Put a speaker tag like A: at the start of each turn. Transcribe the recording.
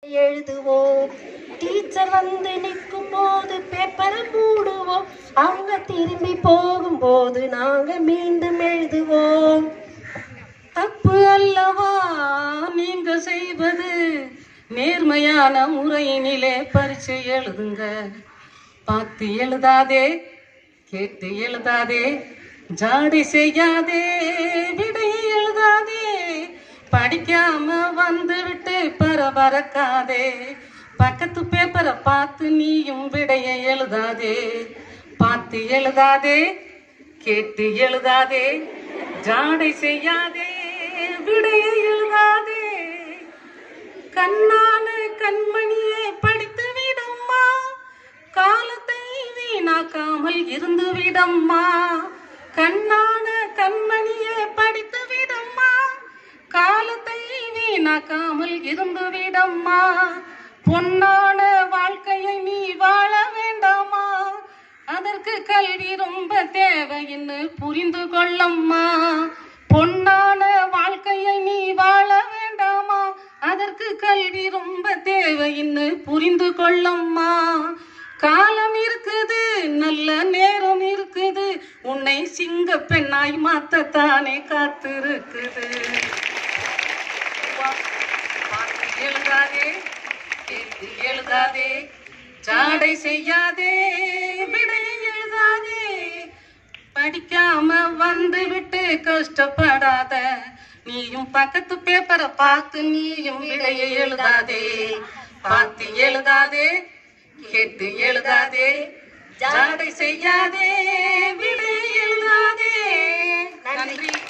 A: எழுதுவோம் டீச்சர் வந்து நிற்கும் போது பேப்பரை மூடுவோம் அவங்க திரும்பி போகும்போது நாங்க மீண்டும் எழுதுவோம்
B: தப்பு அல்லவா நீங்க செய்வது நேர்மையான முறையினிலே பரீட்சை எழுதுங்க பார்த்து எழுதாதே கேட்டு எழுதாதே ஜாடி செய்யாதே விடை எழுதாதே படிக்காம வந்து விட்டு பரபரக்காதே பக்கத்து பேப்பரை பார்த்து நீயும் விடைய எழுதாதே பார்த்து எழுதாதே கேட்டு எழுதாதே ஜாடை செய்யாதே விடைய எழுதாதே கண்ணான கண்மணியே படித்து விடம்மா காலத்தை வீணாக்காமல் இருந்து விடம்மா கண்ணான கண்மணியே படித்து விடம்மா காலத்தை வீணாக்காமல் இருந்து விடம்மா பொன்னான வாழ்க்கையை நீ வாழ வேண்டாமா அதற்கு கல்வி ரொம்ப தேவைன்னு புரிந்து கொள்ளம்மா பொன்னான வாழ்க்கையை நீ வாழ வேண்டாமா அதற்கு கல்வி ரொம்ப தேவைன்னு புரிந்து கொள்ளம்மா காலம் இருக்குது நல்ல நேரம் இருக்குது உன்னை சிங்க பெண்ணாய் மாத்தத்தானே காத்திருக்குது பார்த்து எழுதாதே கேட்டு எழுதாதே ஜாடை செய்யாதே விடை எழுதாதே படிக்காம வந்து விட்டு கஷ்டப்படாத நீயும் பக்கத்து பேப்பரை பார்த்து நீயும் விடையை எழுதாதே பார்த்து எழுதாதே கேட்டு எழுதாதே ஜாடை செய்யாதே விடை எழுதாதே நன்றி